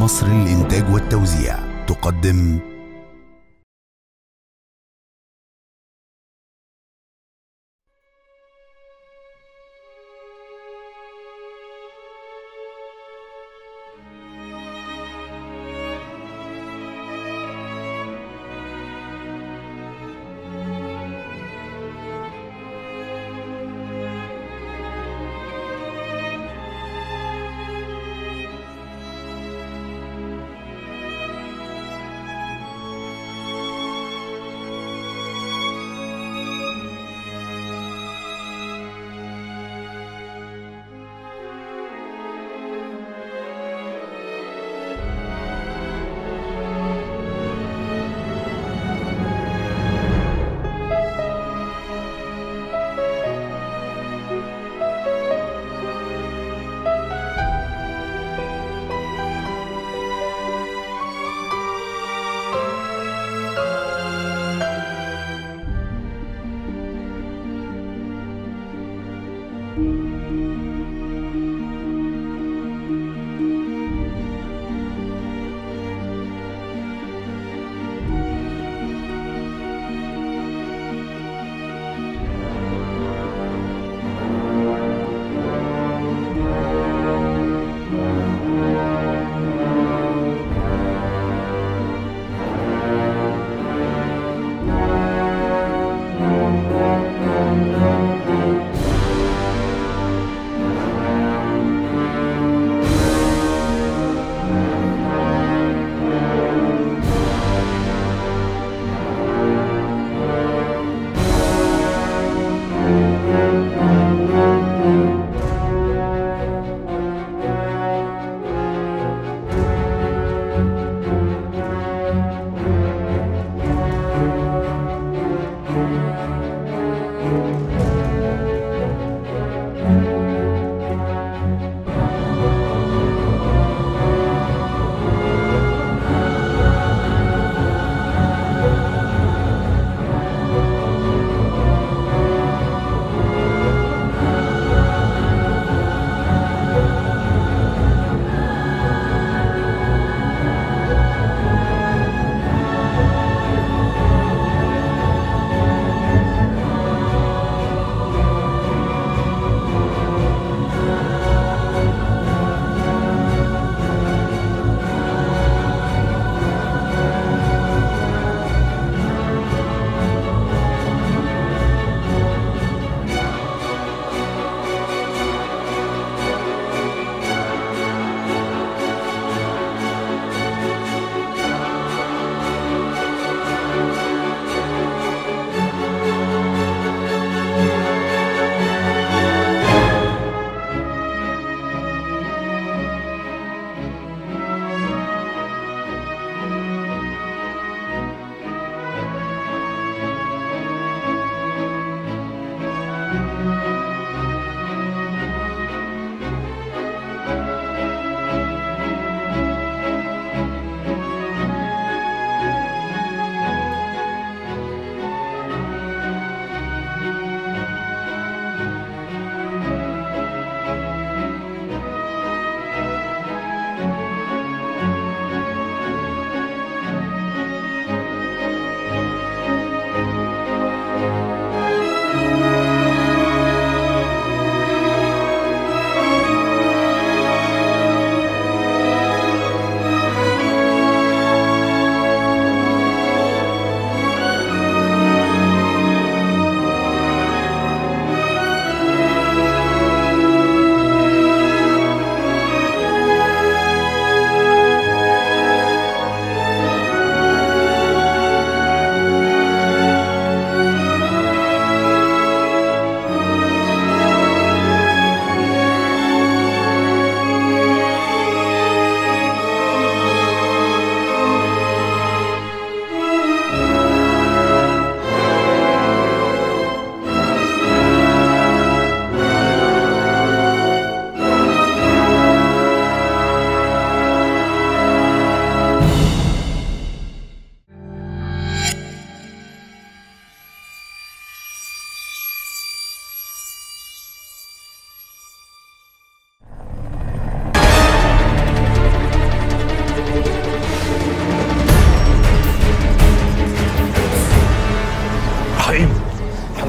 مصر للإنتاج والتوزيع تقدم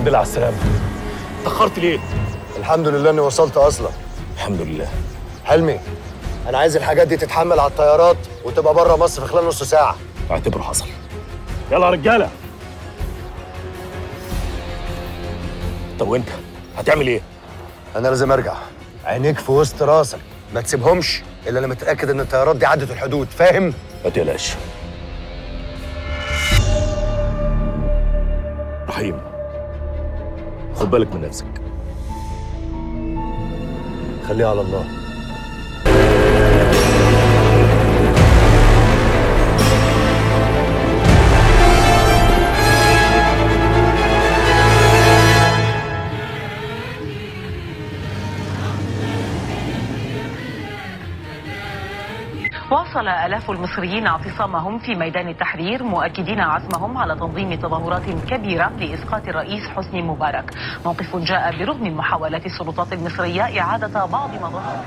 الحمد لله على السلامة اتأخرت ليه؟ الحمد لله اني وصلت اصلا الحمد لله حلمي انا عايز الحاجات دي تتحمل على الطيارات وتبقى بره مصر في خلال نص ساعه اعتبره حصل يلا يا رجالة طب وانت هتعمل ايه؟ انا لازم ارجع عينيك في وسط راسك ما تسيبهمش الا لما تتاكد ان الطيارات دي عدت الحدود فاهم ما تقلقش رحيم خد بالك من نفسك خليها على الله واصل آلاف المصريين اعتصامهم في ميدان التحرير مؤكدين عزمهم على تنظيم تظاهرات كبيرة لإسقاط الرئيس حسني مبارك موقف جاء برغم محاولات السلطات المصرية إعادة بعض مظاهر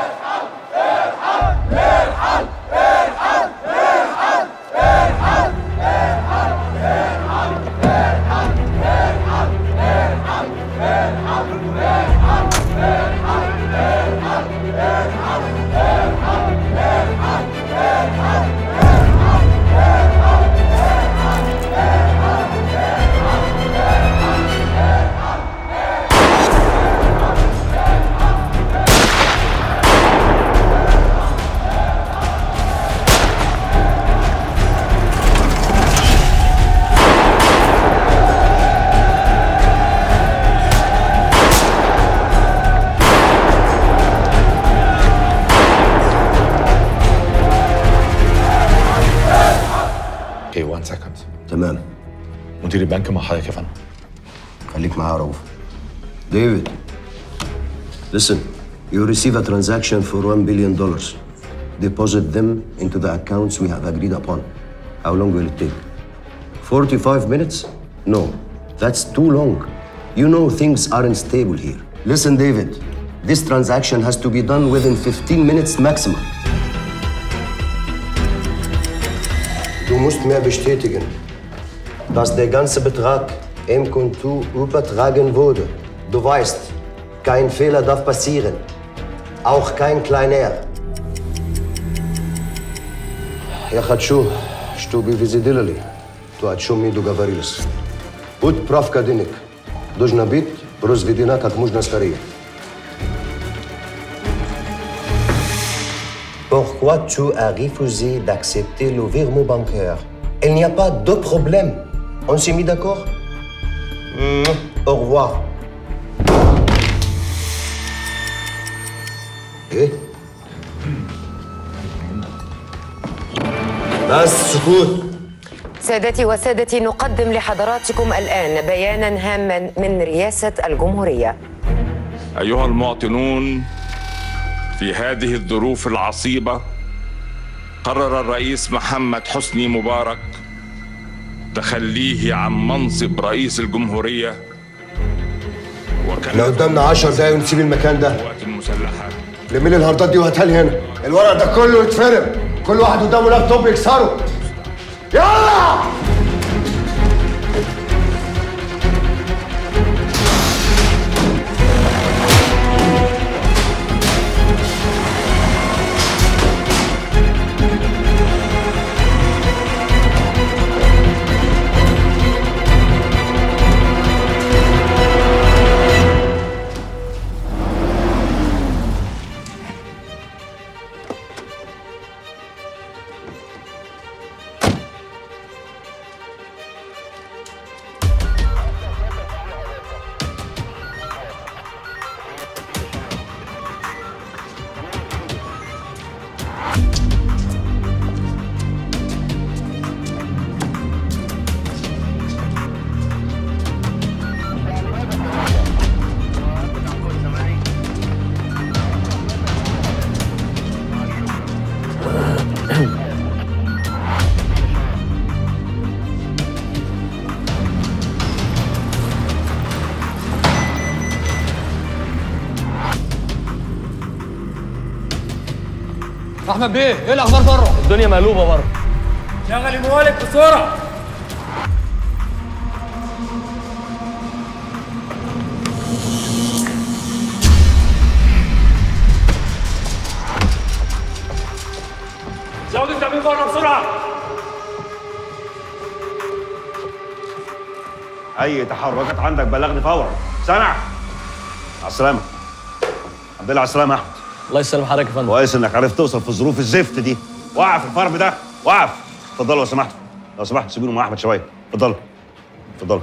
اوكي 1 سكند تمام مدير البنك مع حضرتك يا فندم خليك معايا يا رؤوف ديفيد listen you receive a transaction for 1 billion dollars deposit them into the accounts we have agreed upon how long will it take 45 minutes no that's too long you know things aren't stable here listen david this transaction has to be done within 15 minutes maximum Du musst mehr bestätigen, dass der ganze Betrag im Konto übertragen wurde. Du weißt, kein Fehler darf passieren. Auch kein kleiner. Я хочу, чтобы вы сделали то, о чем мы договорились. Отправка денег должна быть произведена как можно скорее. Pourquoi tu as refusé d'accepter le virement bancaire Il n'y a pas de problème. On s'est mis d'accord Mouah. Au revoir. ايه؟ بس سكوت سادتي وسادتي نقدم لحضراتكم الآن بيانا هاما من رئاسة الجمهورية أيها المواطنون في هذه الظروف العصيبة قرر الرئيس محمد حسني مبارك تخليه عن منصب رئيس الجمهورية احنا قدامنا 10 دقايق ونسيب المكان ده القوات المسلحة لمين الهاردات دي وهاتها لي هنا الورق ده كله يتفرم كل واحد قدامه لابتوب يكسره يلا احمد بيه ايه الاخبار بره الدنيا مقلوبة بره شغل الموالد بسرعه اي تحركات عندك بلغني فورا سامع على السلامه الحمد لله على السلامه يا احمد الله يسلم حضرتك يا فندم كويس انك عرفت توصل في الظروف الزفت دي وقف الفرم ده وقف اتفضلوا لو سمحتوا لو سمحتوا سيبوني مع احمد شويه اتفضلوا اتفضلوا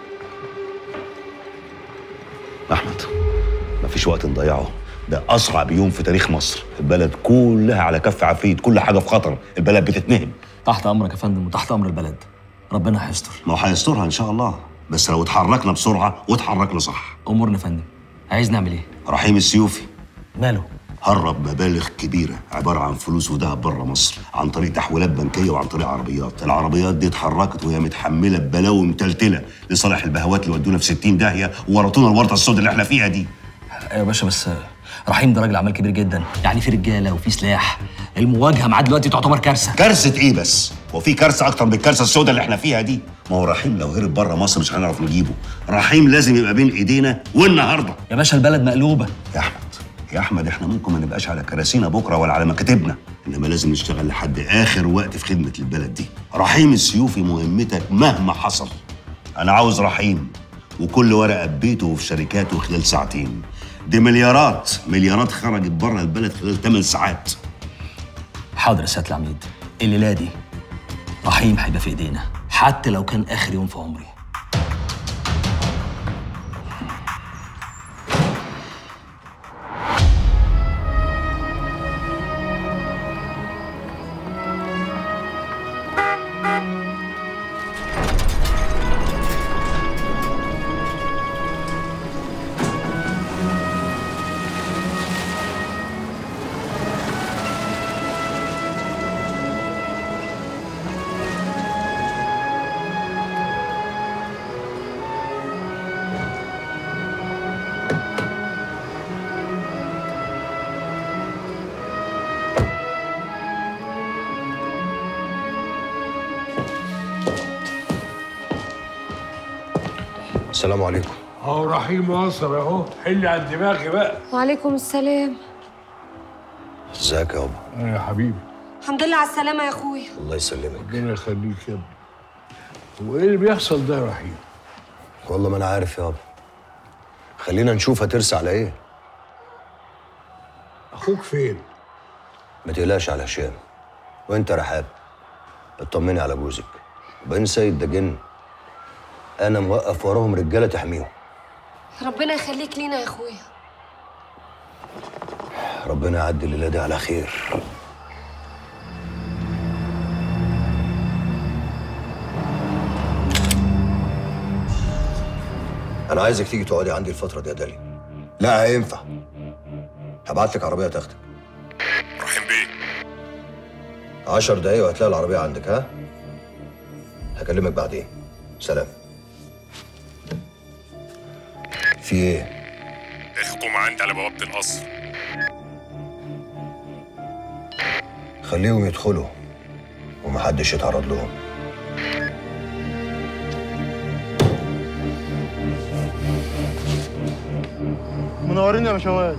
احمد مفيش وقت نضيعه ده اصعب يوم في تاريخ مصر البلد كلها على كف عفريت كل حاجه في خطر البلد بتتنهم تحت امرك يا فندم وتحت امر البلد ربنا هيستر ما هو هيسترها ان شاء الله بس لو اتحركنا بسرعه واتحركنا صح امورنا يا فندم عايز نعمل ايه رحيم السيوفي ماله هرب مبالغ كبيرة عبارة عن فلوس وذهب بره مصر عن طريق تحويلات بنكية وعن طريق عربيات العربيات دي اتحركت وهي متحملة ببلاوي متلتلة لصالح البهوات اللي ودونا في 60 داهية وورطونا الورطة السوداء اللي احنا فيها دي ايوه يا باشا بس رحيم ده راجل اعمال كبير جدا يعني في رجاله وفي سلاح المواجهه معاه دلوقتي تعتبر كارثه كارثة ايه بس؟ هو في كارثة أكتر من الكارثة السوداء اللي احنا فيها دي؟ ما هو رحيم لو هرب بره مصر مش هنعرف نجيبه، رحيم لازم يبقى بين إيدينا والنهاردة يا باشا البلد مقلوبه يا أحمد يا أحمد احنا ممكن ما نبقاش على كراسينا بكرة ولا على مكاتبنا، إنما لازم نشتغل لحد آخر وقت في خدمة البلد دي. رحيم السيوفي مهمتك مهما حصل. أنا عاوز رحيم وكل ورقة ببيته وفي شركاته خلال ساعتين. دي مليارات مليارات خرجت بره البلد خلال 8 ساعات. حاضر يا سياده العميد الليله دي رحيم هيبقى في ايدينا حتى لو كان اخر يوم في عمري السلام عليكم اهو رحيم وصل اهو حل عن دماغي بقى وعليكم السلام ازيك يا بابا يا حبيبي الحمد لله على السلامة يا أخويا الله يسلمك ربنا يخليك يا ابني هو ايه اللي بيحصل ده يا رحيم والله ما انا عارف يابا خلينا نشوف هترسى على ايه اخوك فين ما تقلقش على هشام وانت يا رحاب اطمني على جوزك وبين سيد ده جن انا موقف وراهم رجاله تحميهم ربنا يخليك لينا يا أخويا ربنا يعدي الليله دي على خير انا عايزك تيجي تقعدي عندي الفتره دي يا دالي لا هينفع هبعت لك عربيه تاخدك رحيم بيه عشر دقايق وهتلاقي العربيه عندك ها هكلمك بعدين سلام في ايه الحكومة عندي على بوابة القصر خليهم يدخلوا ومحدش يتعرض لهم منورين يا باشوات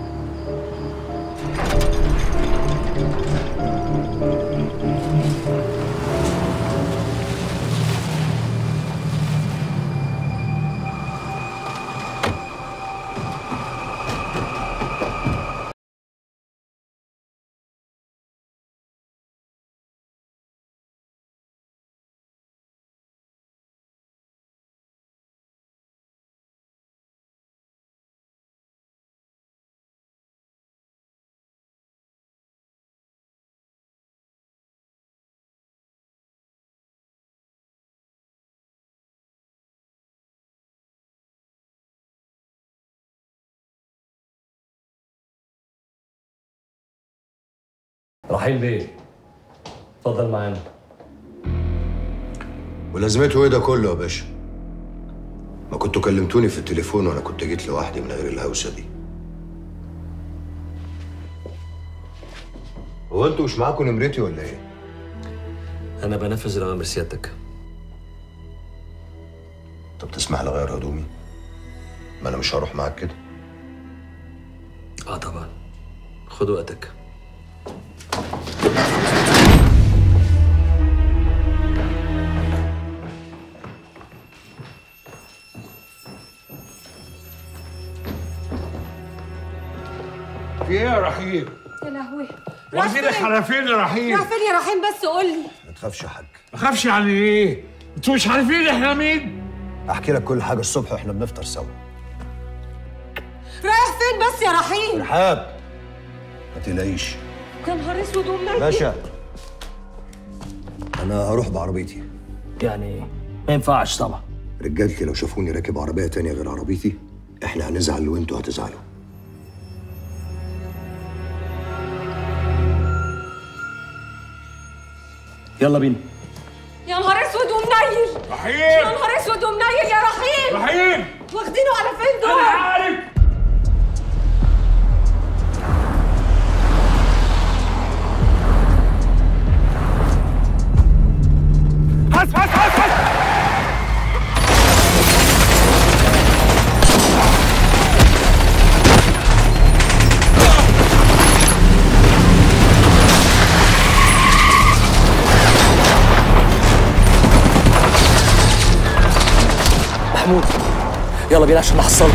رحيم بيه اتفضل معانا ولازمته ايه ده كله يا باشا ما كنتوا كلمتوني في التليفون وانا كنت جيت لوحدي من غير الهوسه دي هو انتوا مش معاكم نمرتي ولا ايه انا بنفذ الاوامر سيادتك طب تسمح لي اغير هدومي ما انا مش هروح معاك كده اه طبعا خد وقتك رحيم يا لهوي واخدينك على فين يا رحيم راح فين يا رحيم بس قول لي ما تخافش يا حاج ما خافش يعني ايه انتوا مش عارفين احنا مين احكي لك كل حاجه الصبح واحنا بنفطر سوا رايح فين بس يا رحيم رحاب ما تقلقيش يا نهار اسود ومنيل باشا انا هروح بعربيتي يعني ما ينفعش طبعا رجالتي لو شافوني راكب عربيه تانية غير عربيتي احنا هنزعل وانتوا هتزعلوا يلا بينا يا نهار اسود ومنيل رحيم يا نهار اسود ومنيل يا رحيم رحيم واخدينه على فين دول انا عارف هس هس هس هس محمود يلا بينا عشان نحصله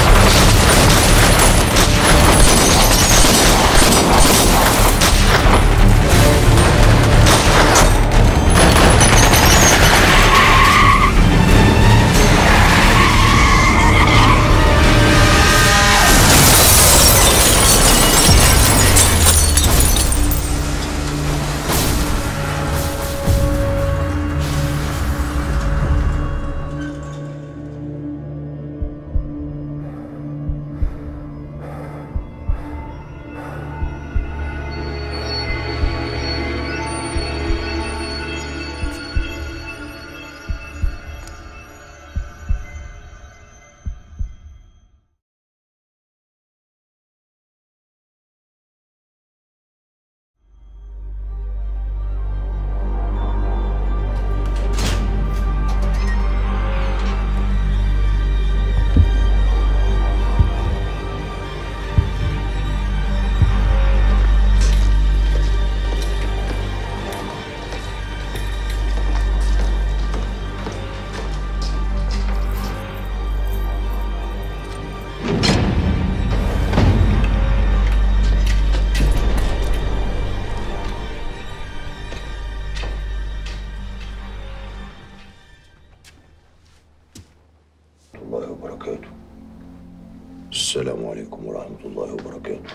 الله وبركاته السلام عليكم ورحمه الله وبركاته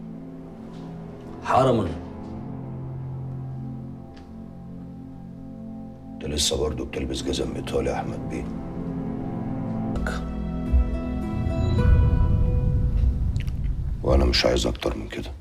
حرما انت لسه برضه بتلبس جزم ايطالي يا احمد بيه وانا مش عايز اكتر من كده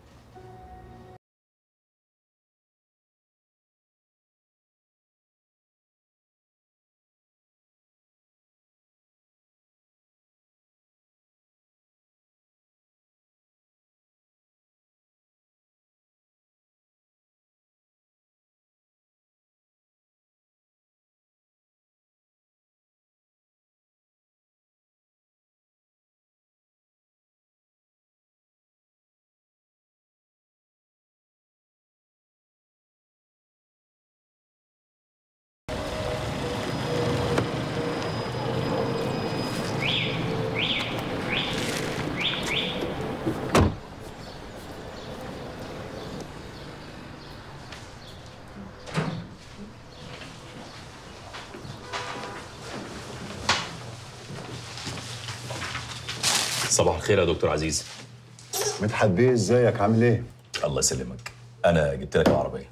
صباح الخير يا دكتور عزيز مدحت بيه ازيك عامل ايه؟ الله يسلمك انا جبت لك العربيه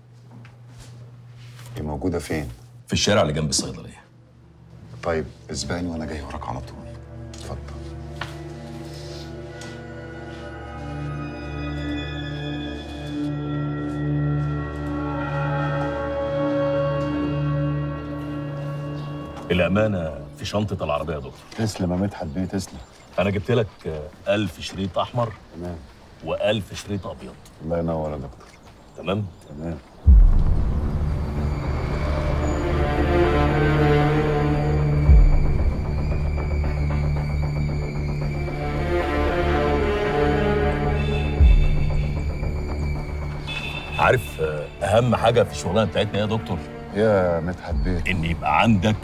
هي موجوده فين؟ في الشارع اللي جنب الصيدليه طيب اسبقني وانا جاي وراك على طول اتفضل الامانه في شنطه العربيه يا دكتور تسلم يا مدحت بيه تسلم انا جبت لك آه، ألف شريط احمر تمام وألف شريط ابيض الله ينور يا دكتور تمام تمام عارف آه، اهم حاجه في الشغلانه بتاعتنا يا دكتور يا مدحت بيه ان يبقى عندك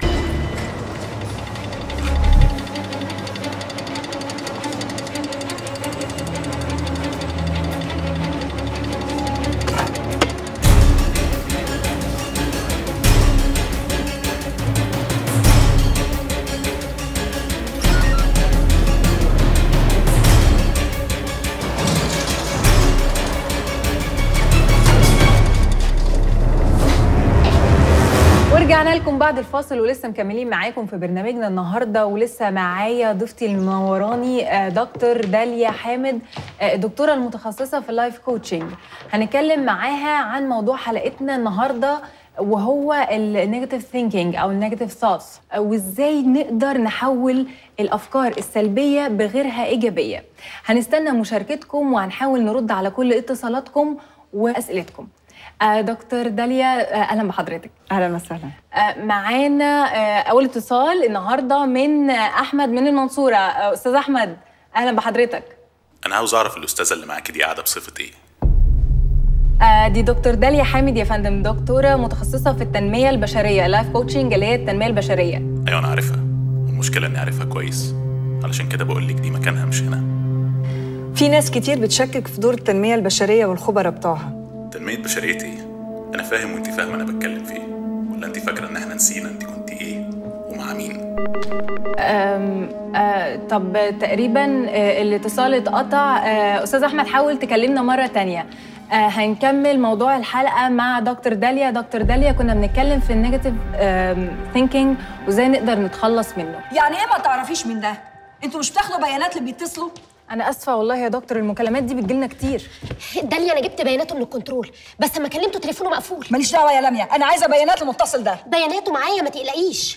ورجعنا لكم بعد الفاصل ولسه مكملين معاكم في برنامجنا النهارده ولسه معايا ضيفتي المنوراني آه، دكتور داليا حامد آه، الدكتوره المتخصصه في اللايف كوتشنج هنتكلم معاها عن موضوع حلقتنا النهارده وهو النيجاتيف ثينكينج او النيجاتيف ثوتس وازاي نقدر نحول الافكار السلبيه بغيرها ايجابيه هنستنى مشاركتكم وهنحاول نرد على كل اتصالاتكم واسئلتكم آه، دكتور داليا آه، اهلا بحضرتك اهلا وسهلا آه، معانا آه، اول اتصال النهارده من آه، احمد من المنصوره آه، استاذ احمد اهلا بحضرتك انا عاوز اعرف الاستاذه اللي معاكي دي قاعده بصفه ايه آه، دي دكتور داليا حامد يا فندم دكتوره متخصصه في التنميه البشريه لايف كوتشنج اللي هي التنميه البشريه ايوه انا عارفها المشكله اني عارفها كويس علشان كده بقول لك دي مكانها مش هنا في ناس كتير بتشكك في دور التنميه البشريه والخبراء بتوعها تنميه بشريه ايه انا فاهم وانت فاهمه انا بتكلم في ايه ولا انت فاكره ان احنا نسينا انت كنت ايه ومع مين أم آه طب تقريبا آه الاتصال اتقطع آه استاذ احمد حاول تكلمنا مره تانية آه هنكمل موضوع الحلقه مع دكتور داليا دكتور داليا كنا بنتكلم في النيجاتيف ثينكينج وازاي نقدر نتخلص منه يعني ايه ما تعرفيش من ده انتوا مش بتاخدوا بيانات اللي بيتصلوا انا اسفه والله يا دكتور المكالمات دي بتجيلنا كتير داليا انا جبت بياناته من الكنترول بس لما كلمته تليفونه مقفول ماليش دعوه يا لميا انا عايزه بيانات المتصل ده بياناته معايا ما تقلقيش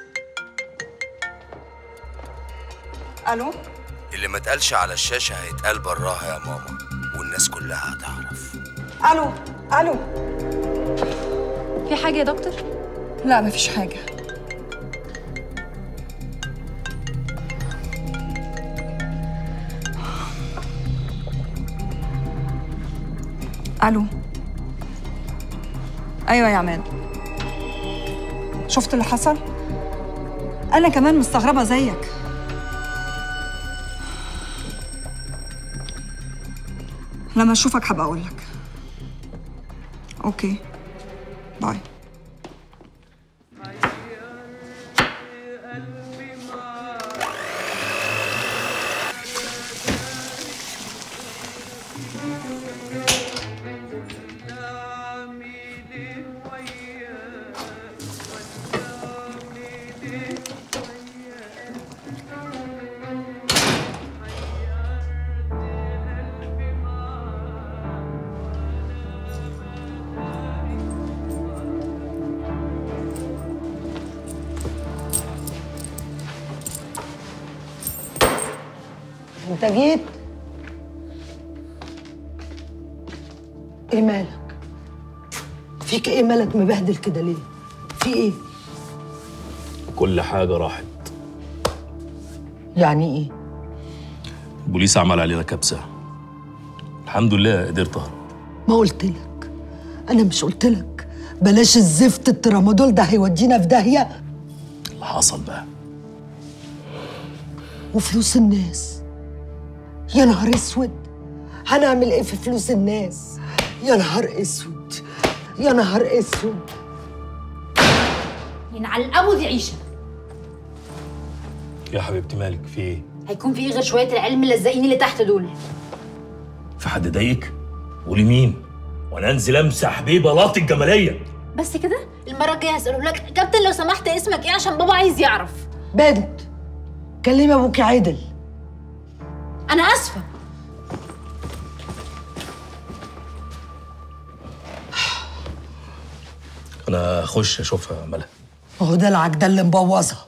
الو اللي ما اتقالش على الشاشة هيتقال براها يا ماما والناس كلها هتعرف الو الو في حاجه يا دكتور لا مفيش حاجه الو ايوه يا عماد شفت اللي حصل انا كمان مستغربه زيك لما اشوفك هبقى اقول لك اوكي باي انت جيت ايه مالك فيك ايه مالك مبهدل كده ليه في ايه كل حاجة راحت يعني ايه البوليس عمل علينا كبسة الحمد لله قدرت اهرب ما قلت لك انا مش قلت لك بلاش الزفت الترامادول ده هيودينا في داهيه اللي حصل بقى وفلوس الناس يا نهار اسود هنعمل ايه في فلوس الناس يا نهار اسود يا نهار اسود ينعلقوا دي عيشه يا حبيبتي مالك في ايه؟ هيكون في ايه غير شويه العلم اللزقين اللي تحت دول في حد ضايقك؟ قولي مين؟ وانا انزل امسح بيه بلاط الجمالية بس كده المره الجايه هساله لك كابتن لو سمحت اسمك ايه عشان بابا عايز يعرف بنت كلمي ابوكي عدل انا اسفه انا اخش اشوفها مالها هو ده العك ده اللي مبوظها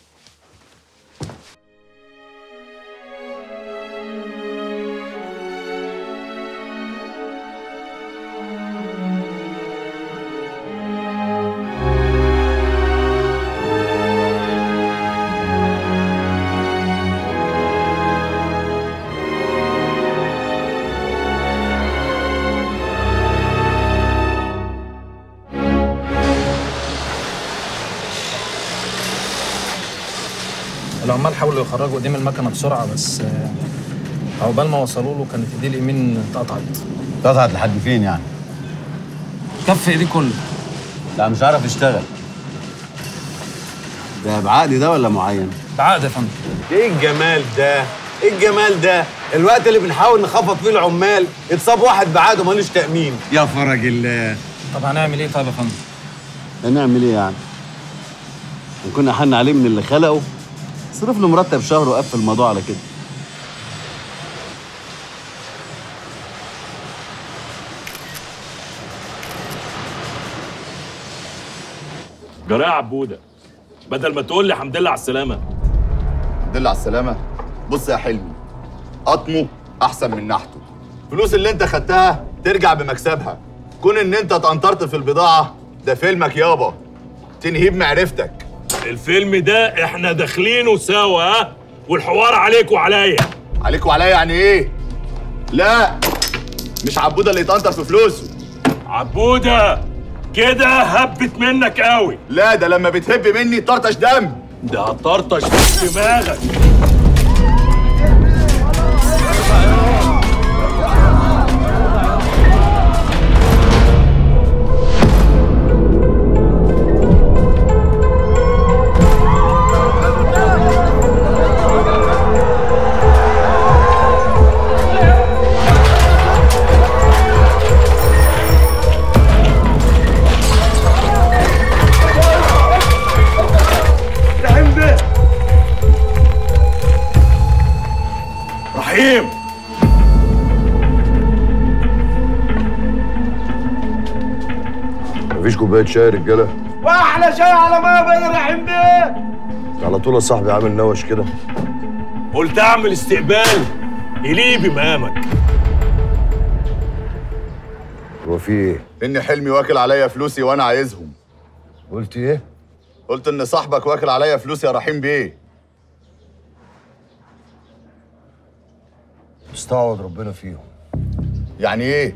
العمال حاولوا يخرجوا ايديه من المكنه بسرعه بس آه، عقبال ما وصلوا له كانت ايديه اليمين اتقطعت اتقطعت لحد فين يعني؟ كف ايديه كله لا مش عارف يشتغل ده بعقد ده ولا معين؟ بعقد يا فندم ايه الجمال ده؟ ايه الجمال ده؟ الوقت اللي بنحاول نخفض فيه العمال اتصاب واحد بعقد ومالوش تأمين يا فرج الله طب هنعمل ايه طيب يا فندم؟ هنعمل ايه يعني؟ وكنا حن عليه من اللي خلقه صرف له مرتب شهر وقفل الموضوع على كده جراء عبوده بدل ما تقول لي الحمد لله على السلامه الحمد لله على السلامة بص يا حلمي قطمه أحسن من نحته الفلوس اللي أنت خدتها ترجع بمكسبها كون إن أنت اتقنطرت في البضاعة ده فيلمك يابا تنهيه بمعرفتك الفيلم ده احنا داخلينه سوا ها والحوار عليك وعليا عليك وعليا يعني إيه؟ لا مش عبودة اللي يتقنطر في فلوسه عبودة كده هبت منك قوي لا ده لما بتهب مني طرطش دم ده هطرطش في دماغك رحيم بيه رحيم مفيش كوبايه شاي يا رجاله واحلى شاي على ما بين رحيم بيه على طول يا صاحبي عامل نوش كده قلت اعمل استقبال يليق بمقامك هو في ايه؟ إن حلمي واكل عليا فلوسي وأنا عايزهم قلت ايه؟ قلت إن صاحبك واكل عليا فلوسي يا رحيم بيه استعوض ربنا فيهم يعني إيه؟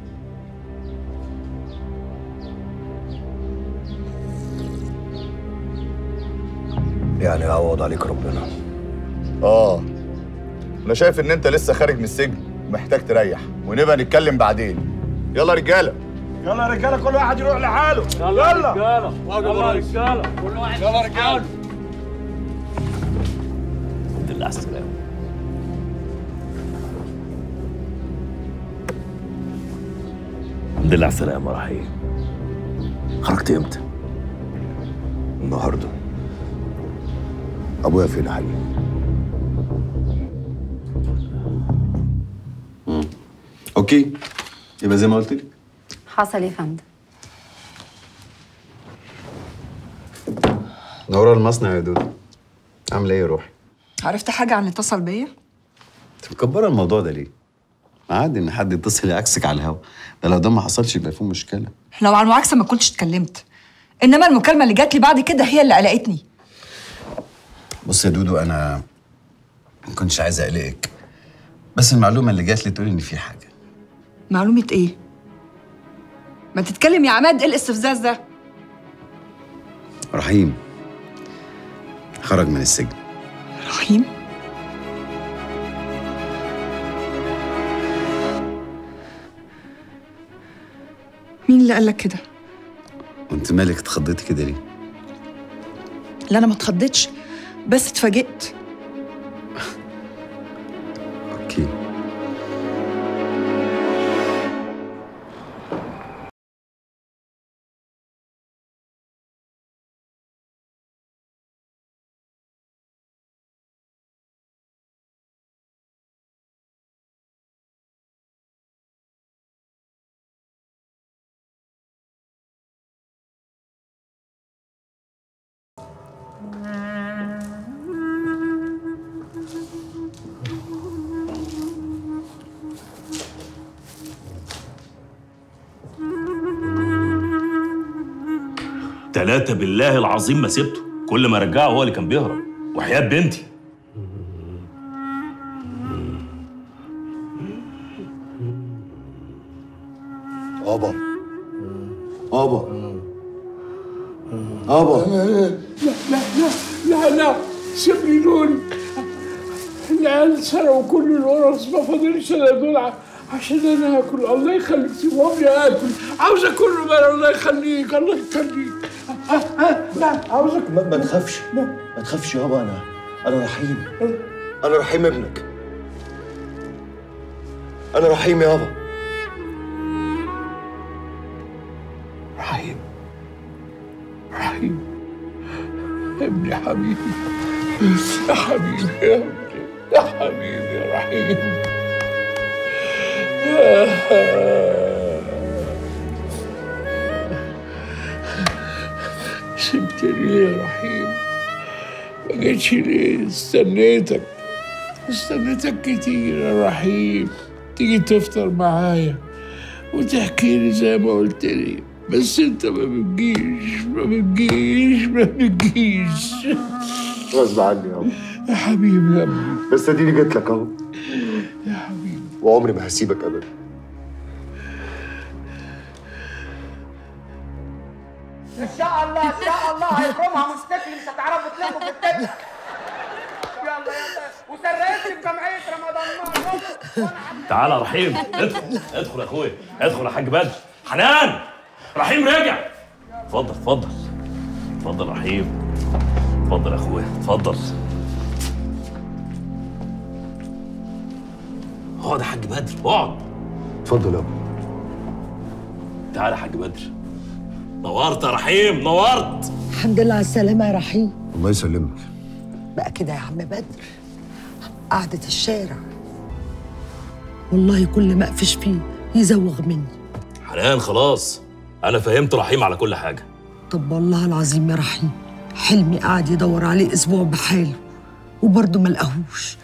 يعني يعوض عليك ربنا آه أنا شايف إن أنت لسه خارج من السجن ومحتاج تريح ونبقى نتكلم بعدين يلا رجالة يلا يا رجاله كل واحد يروح لحاله يلا يلا رجاله يلا يا رجاله كل واحد يلا رجاله الحمد لله على السلامه الحمد لله على السلامه يا رحيم خرجت امتى؟ النهارده ابويا فين يا حبيبي؟ أوكي يبقى زي ما قلت لك حصل يا فندم نورا المصنع يا دودو عامله ايه يا روحي؟ عرفت حاجه عن اللي اتصل بيا انت مكبره الموضوع ده ليه؟ ما عادي ان حد يتصل يعكسك على الهوا ده لو ده ما حصلش يبقى فيه مشكله لو على المعاكسه ما كنتش اتكلمت انما المكالمه اللي جات لي بعد كده هي اللي قلقتني بص يا دودو انا ما كنتش عايز اقلقك بس المعلومه اللي جات لي تقول ان في حاجه معلومه ايه ما تتكلم يا عماد ايه الاستفزاز ده رحيم خرج من السجن رحيم مين اللي قالك كده وانت مالك اتخضيتي كده ليه؟ لا انا ما اتخضيتش بس اتفاجئت اوكي تلاتة بالله العظيم ما سبته كل ما رجعه هو اللي كان بيهرب وحياة بنتي ابا ابا ابا لا لا لا لا لا سيبني دول العيال سرقوا كل الورث ما فاضلش الا دول ع- عشان انا اكل الله يخليك سيبهم لي اكل عاوز اكل بقى الله يخليك الله يخليك آه، آه، لا عاوز اكل ما, ما تخافش ما تخافش يابا انا انا رحيم انا رحيم ابنك انا رحيم يابا رحيم رحيم ابني حبيبي يا حبيبي يا ابني يا حبيبي يا رحيم سبتني ليه يا رحيم ما جيتش ليه استنيتك استنيتك كتير يا رحيم تيجي تفطر معايا وتحكي لي زي ما قلت لي بس انت ما بتجيش ما بتجيش ما بتجيش غصب عني يابا يا حبيبي يا ابني بس اديني جيت لك اهو يا حبيبي وعمري ما هسيبك ابدا ان شاء الله ان شاء الله هيفرمها مستكل مش هتعرفوا تلموا في التكل يلا يلا وسرقت لي في جمعيه رمضان تعالى يا رحيم ادخل ادخل يا اخويا ادخل يا حاج بدر حنان رحيم رجع اتفضل اتفضل اتفضل يا رحيم اتفضل يا اخويا اتفضل اقعد يا حاج بدر اقعد اتفضل يابا تعالى يا حاج بدر نورت يا رحيم نورت الحمد لله على السلامة يا رحيم الله يسلمك بقى كده يا عم بدر قعدة الشارع والله كل ما اقفش فيه يزوغ مني حنان خلاص انا فهمت رحيم على كل حاجه طب والله العظيم يا رحيم حلمي قعد يدور عليه اسبوع بحاله وبرضه ما لقاهوش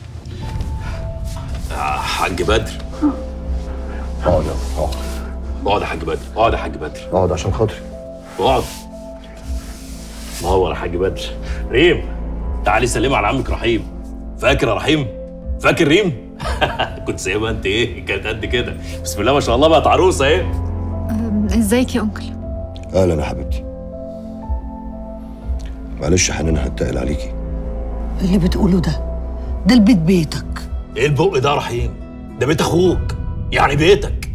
يا حاج بدر اقعد يابا اقعد اقعد يا حاج بدر اقعد يا حاج بدر اقعد عشان خاطري اقعد نور يا حاج بدر ريم تعالي سلمي على عمك رحيم فاكر يا رحيم فاكر ريم كنت سايبها انت ايه كانت قد كده بسم الله ما شاء الله بقت عروسه ايه ازيك يا انكل اهلا يا حبيبتي معلش يا حنان هتقل عليكي اللي بتقوله ده ده البيت بيتك ايه البق ده يا رحيم ده بيت اخوك يعني بيتك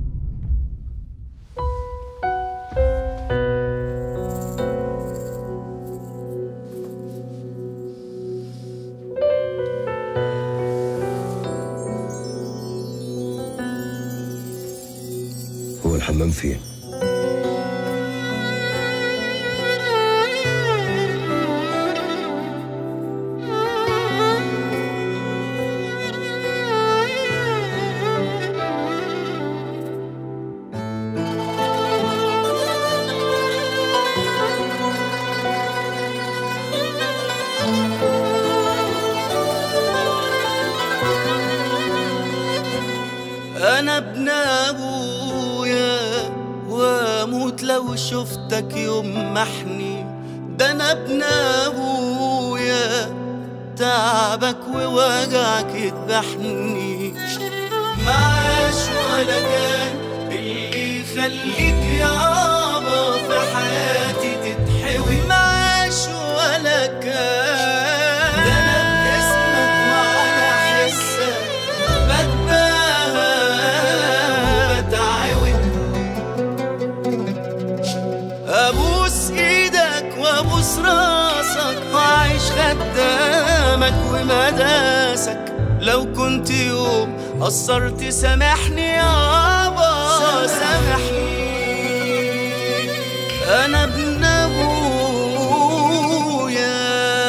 هو الحمام فين انا ابن ابويا واموت لو شفتك يوم محني ده انا ابن ابويا تعبك ووجعك يذبحني معاش ولا كان اللي يخليك يابا في حياتي تتحوي معاش ولا كان ده انا باسمك وعلى حسك بتباهى وبتعود ابوس ايدك وابوس راسك واعيش خدامك ومداسك لو كنت يوم قصرت سامحني يابا سامحني انا ابن ابويا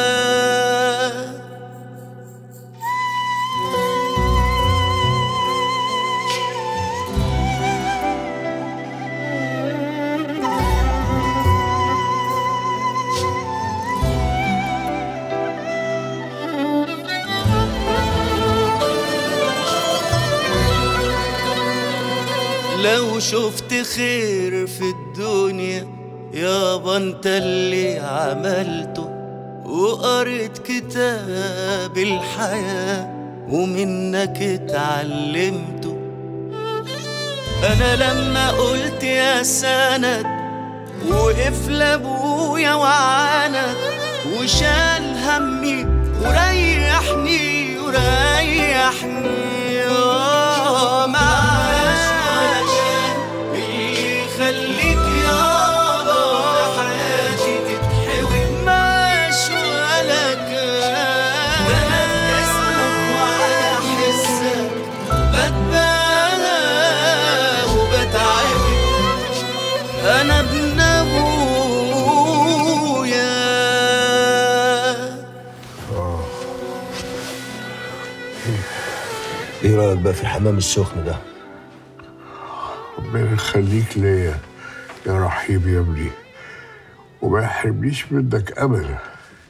لو شفت خير في الدنيا يابا انت اللي عملته وقريت كتاب الحياة ومنك اتعلمته انا لما قلت يا سند وقف لابويا وعاند وشال همي وريحني وريحني آه، معاش ولا شيء اللي يخليك يابا في حياتي تتحوي معاش ولا كان انا اسمك وعلى حسك بتباهى وبتعب انا ابن ابويا رايك بقى في الحمام السخن ده ربنا يخليك ليا يا رحيم يا ابني وما يحرمنيش منك ابدا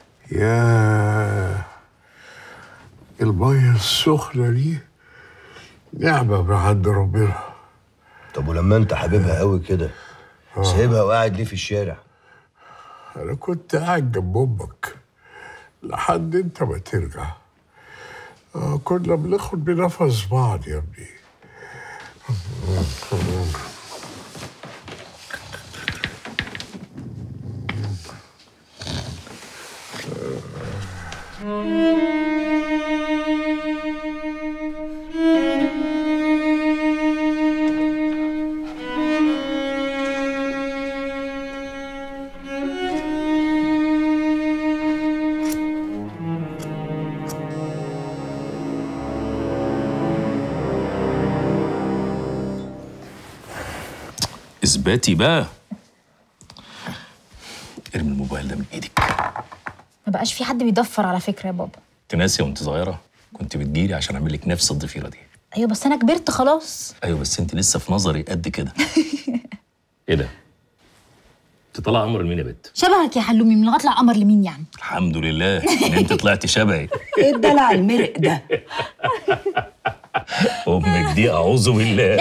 يا المية السخنة دي نعمة من عند ربنا طب ولما انت حبيبها قوي كده سايبها وقاعد ليه في الشارع أنا كنت قاعد جنب أمك لحد أنت ما ترجع آه، كنا بناخد بنفس بعض يا ابني اثباتي بقى ارمي الموبايل ده من ايدك ما بقاش في حد بيدفر على فكره يا بابا انت ناسيه وانت صغيره كنت بتجيلي عشان اعمل لك نفس الضفيره دي ايوه بس انا كبرت خلاص ايوه بس انت لسه في نظري قد كده ايه ده انت طالعه قمر لمين يا بت شبهك يا حلومي من اطلع قمر لمين يعني الحمد لله ان انت طلعت شبهي ايه الدلع المرق ده امك دي اعوذ بالله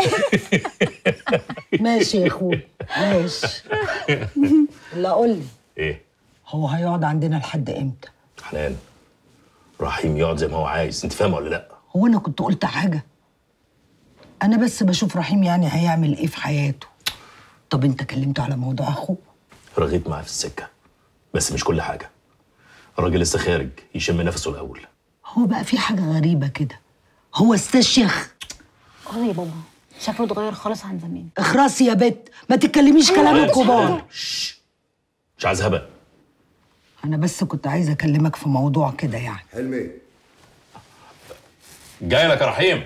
ماشي يا اخوي ماشي لا قول لي ايه هو هيقعد عندنا لحد امتى حنان رحيم يقعد زي ما هو عايز انت فاهمه ولا لا هو انا كنت قلت حاجه انا بس بشوف رحيم يعني هيعمل ايه في حياته طب انت كلمته على موضوع اخوه رغيت معاه في السكه بس مش كل حاجه الراجل لسه خارج يشم نفسه الاول هو بقى في حاجه غريبه كده هو استشيخ اه يا بابا شكله اتغير خالص عن زمان اخرسي يا بت ما تتكلميش كلام الكبار مش عايز هبل انا بس كنت عايزه اكلمك في موضوع كده يعني حلمي جاي لك يا رحيم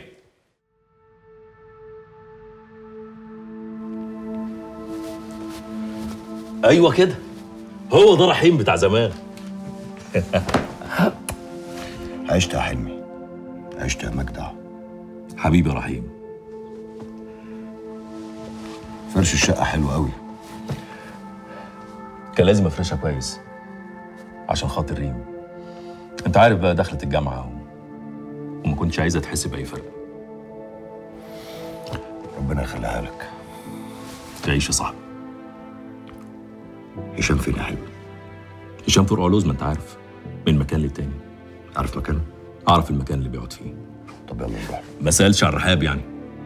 ايوه كده هو ده رحيم بتاع زمان عشت يا حلمي عشت يا مجدع حبيبي يا رحيم فرش الشقه حلو قوي كان لازم افرشها كويس عشان خاطر ريم انت عارف بقى دخلت الجامعه و... وما كنتش عايزه تحس باي فرق ربنا يخليها لك تعيش يا صاحبي هشام فين يا حلمي هشام فرقع لوز ما انت عارف من مكان للتاني عارف مكانه اعرف المكان اللي بيقعد فيه طب يلا نروح ما سالش عن رحاب يعني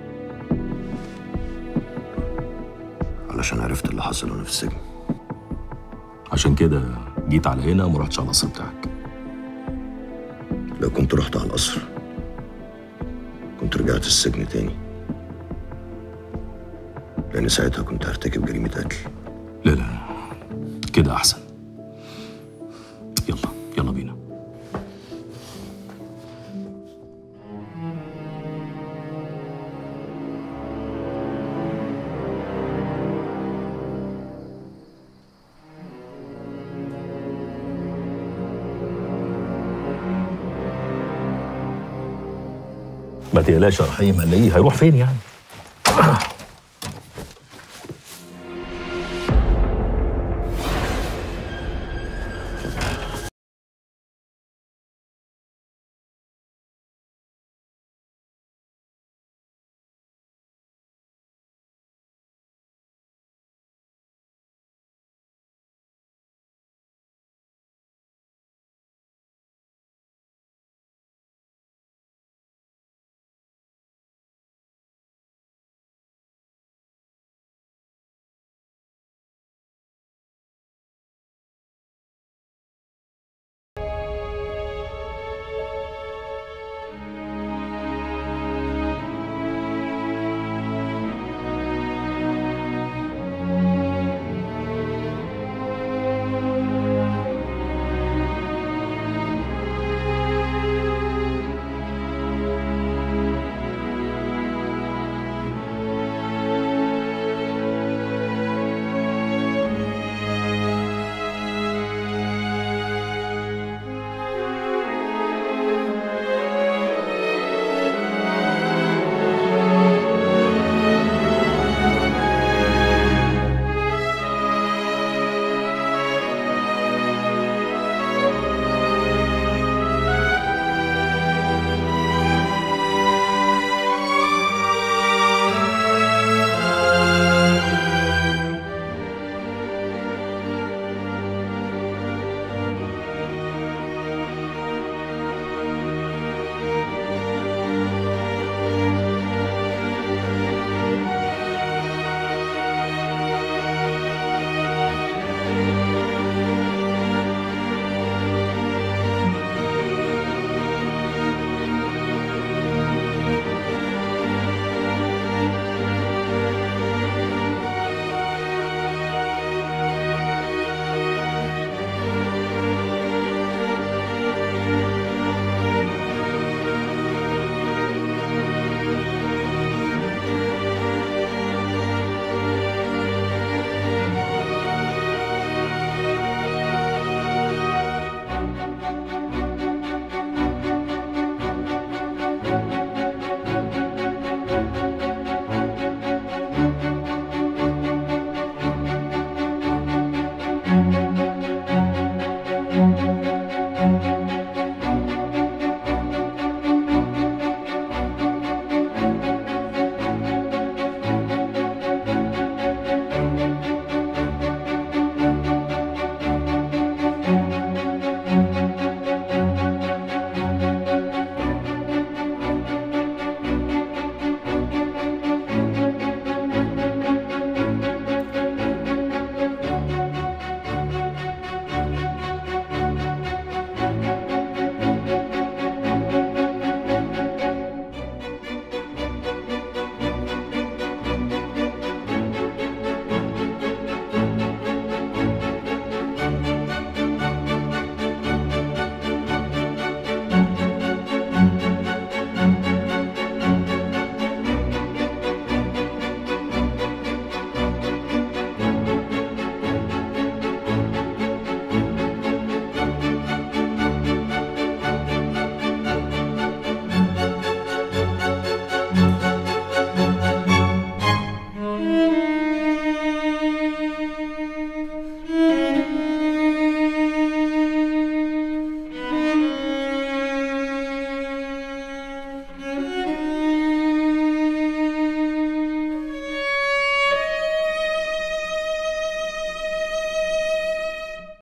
علشان عرفت اللي حصل وانا في السجن عشان كده جيت على هنا وما رحتش على القصر بتاعك لو كنت رحت على القصر كنت رجعت السجن تاني لأن ساعتها كنت هرتكب جريمة قتل لا لا كده احسن يلا يلا بينا ما تقلقش يا رحيم هنلاقيه هيروح فين يعني